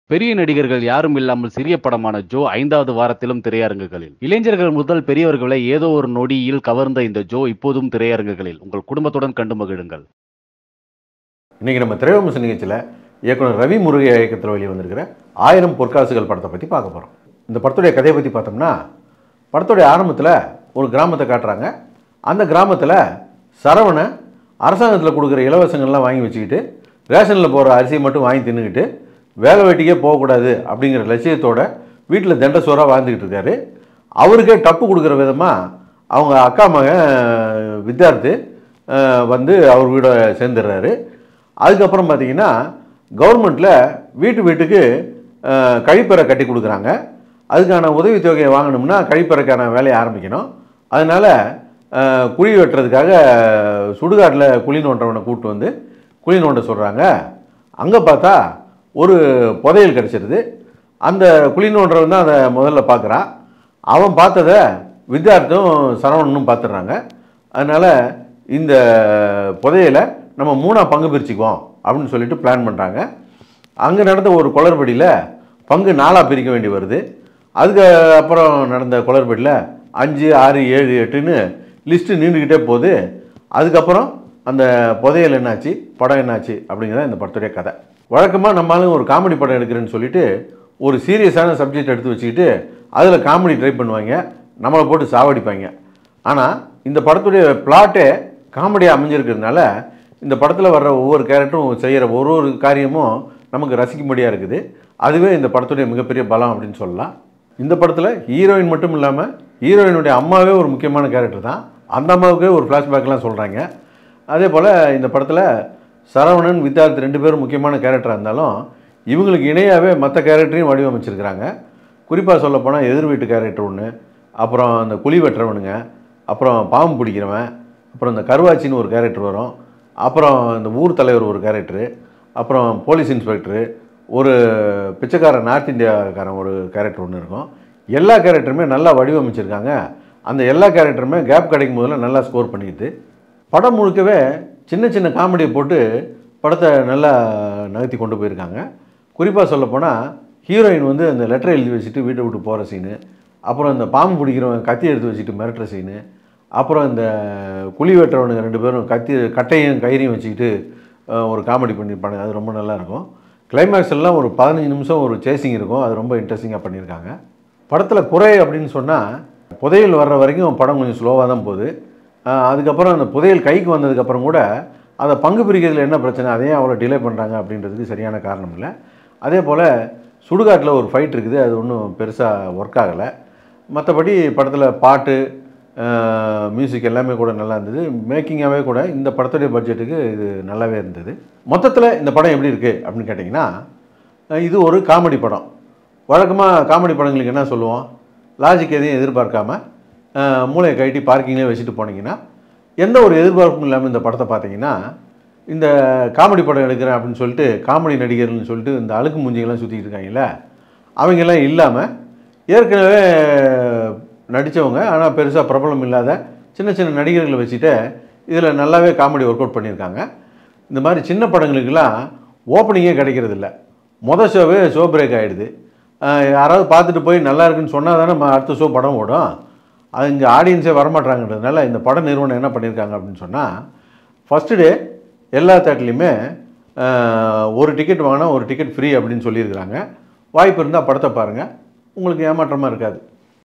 பெரிய நடிகர்கள் யாரும் இல்லாமல் சிறிய படமான ஜோ ஐந்தாவது வாரத்திலும் திரையரங்குகளில் இளைஞர்கள் முதல் பெரியவர்களை ஏதோ ஒரு நொடியில் கவர்ந்த இந்த ஜோ இப்போதும் திரையரங்குகளில் உங்கள் குடும்பத்துடன் கண்டு மகிழுங்கள் இன்றைக்கி நம்ம திரைவிமர்சன நிகழ்ச்சியில் இயக்குனர் ரவி முருகை இயக்கத்தில் வெளியே வந்திருக்கிற ஆயிரம் பொற்காசுகள் படத்தை பற்றி பார்க்க போகிறோம் இந்த படத்துடைய கதையை பற்றி பார்த்தோம்னா படத்துடைய ஆரம்பத்தில் ஒரு கிராமத்தை காட்டுறாங்க அந்த கிராமத்தில் சரவண அரசாங்கத்தில் கொடுக்குற இலவசங்கள்லாம் வாங்கி வச்சுக்கிட்டு ரேஷனில் போகிற அரிசியை மட்டும் வாங்கி தின்னுக்கிட்டு வேலை வெட்டிக்கே போகக்கூடாது அப்படிங்கிற லட்சியத்தோட வீட்டில் தண்ட சோறாக வாழ்ந்துக்கிட்டு இருக்காரு அவருக்கே டப்பு கொடுக்குற விதமாக அவங்க அக்கா மகன் வித்யார்த்து அஹ், வந்து அவர் வீட சேர்ந்துடுறாரு அதுக்கப்புறம் பார்த்தீங்கன்னா கவர்மெண்ட்டில் வீட்டு வீட்டுக்கு அஹ், கழிப்பறை கட்டி கொடுக்குறாங்க அதுக்கான உதவித்தொகையை வாங்கணும்னா கழிப்பறைக்கான வேலையை ஆரம்பிக்கணும் அதனால் அஹ், குழி வெட்டுறதுக்காக சுடுகாட்டில் குழி நோண்டவனை கூப்பிட்டு வந்து குழி நோண்ட சொல்கிறாங்க அங்கே பார்த்தா ஒரு புதையல் கிடச்சிருது அந்த குழி நோண்டவன் தான் அதை முதல்ல பார்க்குறான் அவன் பார்த்ததை வித்யார்த்தும் சரவணனும் பார்த்துடுறாங்க அதனால் இந்த புதையலை நம்ம மூணாக பங்கு பிரிச்சுக்குவோம் அப்படின்னு சொல்லிட்டு பிளான் பண்ணுறாங்க அங்கே நடந்த ஒரு குளறுபடியில் பங்கு நாலாக பிரிக்க வேண்டி வருது அதுக்கு அப்புறம் நடந்த குளறுபடியில் அஞ்சு ஆறு ஏழு எட்டுன்னு லிஸ்ட்டு நீண்டுக்கிட்டே போகுது அதுக்கப்புறம் அந்த புதையல் என்னாச்சு படம் என்னாச்சு அப்படிங்கிறத இந்த படத்துடைய கதை வழக்கமாக நம்மளும் ஒரு காமெடி படம் எடுக்கிறேன்னு சொல்லிட்டு ஒரு சீரியஸான சப்ஜெக்ட் எடுத்து வச்சுக்கிட்டு அதில் காமெடி ட்ரை பண்ணுவாங்க நம்மளை போட்டு சாவடிப்பாங்க ஆனால் இந்த படத்துடைய பிளாட்டே காமெடியாக அமைஞ்சிருக்கிறதுனால இந்த படத்தில் வர்ற ஒவ்வொரு கேரக்டரும் செய்கிற ஒரு ஒரு காரியமும் நமக்கு ரசிக்கும்படியாக இருக்குது அதுவே இந்த படத்துடைய மிகப்பெரிய பலம் அப்படின்னு சொல்லலாம் இந்த படத்தில் ஹீரோயின் மட்டும் இல்லாமல் ஹீரோயினுடைய அம்மாவே ஒரு முக்கியமான கேரக்டர் தான் அந்த அம்மாவுக்கே ஒரு ஃப்ளாஷ்பேக்லாம் சொல்கிறாங்க அதே போல் இந்த படத்தில் சரவணன் வித்யார்த் ரெண்டு பேரும் முக்கியமான கேரக்டராக இருந்தாலும் இவங்களுக்கு இணையாகவே மற்ற கேரக்டரையும் வடிவமைச்சிருக்கிறாங்க குறிப்பாக சொல்லப்போனால் எதிர் வீட்டு கேரக்டர் ஒன்று அப்புறம் அந்த குழி வெட்டுறவனுங்க அப்புறம் பாம்பு பிடிக்கிறவன் அப்புறம் இந்த கருவாச்சின்னு ஒரு கேரக்டர் வரும் அப்புறம் இந்த ஊர் தலைவர் ஒரு கேரக்டரு அப்புறம் போலீஸ் இன்ஸ்பெக்டரு ஒரு பிச்சைக்கார நார்த் இந்தியாக்காரன் ஒரு கேரக்டர் ஒன்று இருக்கும் எல்லா கேரக்டருமே நல்லா வடிவமைச்சிருக்காங்க அந்த எல்லா கேரக்டருமே கேப் கிடைக்கும் போதில் நல்லா ஸ்கோர் பண்ணிக்கிது படம் முழுக்கவே சின்ன சின்ன காமெடியை போட்டு படத்தை நல்லா நகர்த்தி கொண்டு போயிருக்காங்க குறிப்பாக சொல்லப்போனால் ஹீரோயின் வந்து அந்த லெட்டர் எழுதி வச்சுட்டு வீட்டை விட்டு போகிற சீனு அப்புறம் இந்த பாம்பு பிடிக்கிறவன் கத்தி எடுத்து வச்சுட்டு மிரட்டுற சீனு அப்புறம் இந்த குழி வெட்டுறவனுங்க ரெண்டு பேரும் கத்தி கட்டையும் கயிறையும் வச்சுக்கிட்டு அஹ், ஒரு காமெடி பண்ணியிருப்பாங்க அது ரொம்ப நல்லா இருக்கும் கிளைமேக்ஸ் எல்லாம் ஒரு பதினஞ்சு நிமிஷம் ஒரு சேசிங் இருக்கும் அது ரொம்ப இன்ட்ரெஸ்டிங்காக பண்ணியிருக்காங்க படத்தில் குறை அப்படின்னு சொன்னால் புதையல் வர்ற வரைக்கும் படம் கொஞ்சம் ஸ்லோவாக தான் போகுது ஆஹ் அதுக்கப்புறம் அந்த புதையல் கைக்கு வந்ததுக்கப்புறம் கூட அதை பங்கு பிரிக்கிறதுல என்ன பிரச்சனை அதையும் அவ்வளோ டிலே பண்ணுறாங்க அப்படின்றதுக்கு சரியான காரணம் இல்லை அதே போல் சுடுகாட்டில் ஒரு ஃபைட் இருக்குது அது ஒன்றும் பெருசாக ஒர்க் ஆகலை மற்றபடி படத்தில் பாட்டு மியூசிக் எல்லாமே கூட நல்லா இருந்தது மேக்கிங்காகவே கூட இந்த படத்துடைய பட்ஜெட்டுக்கு இது நல்லாவே இருந்தது மொத்தத்தில் இந்த படம் எப்படி இருக்குது அப்படின்னு கேட்டிங்கன்னா அஹ் இது ஒரு காமெடி படம் வழக்கமாக காமெடி படங்களுக்கு என்ன சொல்லுவோம் லாஜிக் எதையும் எதிர்பார்க்காம அஹ், மூளையை கழட்டி பார்க்கிங்லேயே வச்சுட்டு போனீங்கன்னா எந்த ஒரு எதிர்பார்ப்பும் இல்லாமல் இந்த படத்தை பார்த்தீங்கன்னா இந்த காமெடி படம் எடுக்கிறேன் அப்படின்னு சொல்லிட்டு காமெடி நடிகர்கள்னு சொல்லிட்டு இந்த அழுக்கு மூஞ்சிகள்லாம் சுற்றிக்கிட்டு இருக்காங்கல்ல அவங்கெல்லாம் இல்லாமல் ஏற்கனவே நடித்தவங்க ஆனால் பெருசாக பிரபலம் இல்லாத சின்ன சின்ன நடிகர்களை வச்சுட்டு இதில் நல்லாவே காமெடி ஒர்க் அவுட் பண்ணியிருக்காங்க இந்த மாதிரி சின்ன படங்களுக்கெல்லாம் ஓப்பனிங்கே கிடைக்கிறதில்ல மொதல் ஷோவே ஷோ பிரேக் ஆகிடுது யாராவது பார்த்துட்டு போய் நல்லா இருக்குன்னு சொன்னால் தானே ம- அடுத்த ஷோ படம் ஓடும் அது இங்கே ஆடியன்ஸே வரமாட்டாங்கன்றதுனால இந்த பட நிறுவனம் என்ன பண்ணியிருக்காங்க அப்படின்னு சொன்னால் ஃபஸ்ட்டு டே எல்லா தேட்டர்லையுமே ஒரு டிக்கெட் வாங்கினா ஒரு டிக்கெட் ஃப்ரீ அப்படின்னு சொல்லியிருக்கிறாங்க வாய்ப்பு இருந்தால் படத்தை பாருங்கள் உங்களுக்கு ஏமாற்றமாக இருக்காது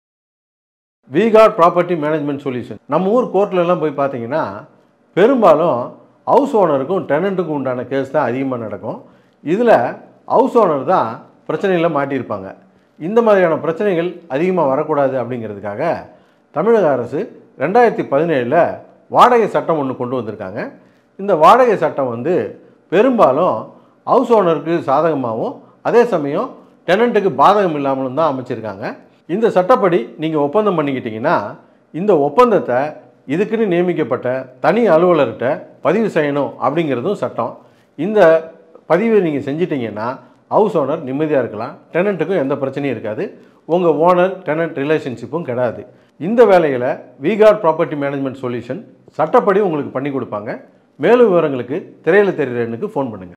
விகாட் ப்ராப்பர்ட்டி மேனேஜ்மெண்ட் சொல்யூஷன் நம்ம ஊர் கோர்ட்ல எல்லாம் போய் பார்த்தீங்கன்னா பெரும்பாலும் ஹவுஸ் ஓனருக்கும் டெனண்ட்டுக்கும் உண்டான கேஸ் தான் அதிகமாக நடக்கும் இதில் ஹவுஸ் ஓனர் தான் பிரச்சனையில் மாட்டியிருப்பாங்க இந்த மாதிரியான பிரச்சனைகள் அதிகமாக வரக்கூடாது அப்படிங்கிறதுக்காக தமிழக அரசு ரெண்டாயிரத்தி பதினேழில் வாடகை சட்டம் ஒன்று கொண்டு வந்திருக்காங்க இந்த வாடகை சட்டம் வந்து பெரும்பாலும் ஹவுஸ் ஓனருக்கு சாதகமாகவும் அதே சமயம் டெனண்ட்டுக்கு பாதகம் இல்லாமலும் தான் அமைச்சிருக்காங்க இந்த சட்டப்படி நீங்கள் ஒப்பந்தம் பண்ணிக்கிட்டீங்கன்னா இந்த ஒப்பந்தத்தை இதுக்குன்னு நியமிக்கப்பட்ட தனி அலுவலர்கிட்ட பதிவு செய்யணும் அப்படிங்கிறதும் சட்டம் இந்த பதிவை நீங்கள் செஞ்சிட்டீங்கன்னா ஹவுஸ் ஓனர் நிம்மதியாக இருக்கலாம் டெனண்ட்டுக்கும் எந்த பிரச்சனையும் இருக்காது உங்கள் ஓனர் டெனண்ட் ரிலேஷன்ஷிப்பும் கிடையாது இந்த வேலையில் விகார்ட் ப்ராப்பர்ட்டி மேனேஜ்மெண்ட் சொல்யூஷன் சட்டப்படி உங்களுக்கு பண்ணி கொடுப்பாங்க மேலும் விவரங்களுக்கு திரையில் தெரிகிற எண்ணுக்கு ஃபோன் பண்ணுங்கள்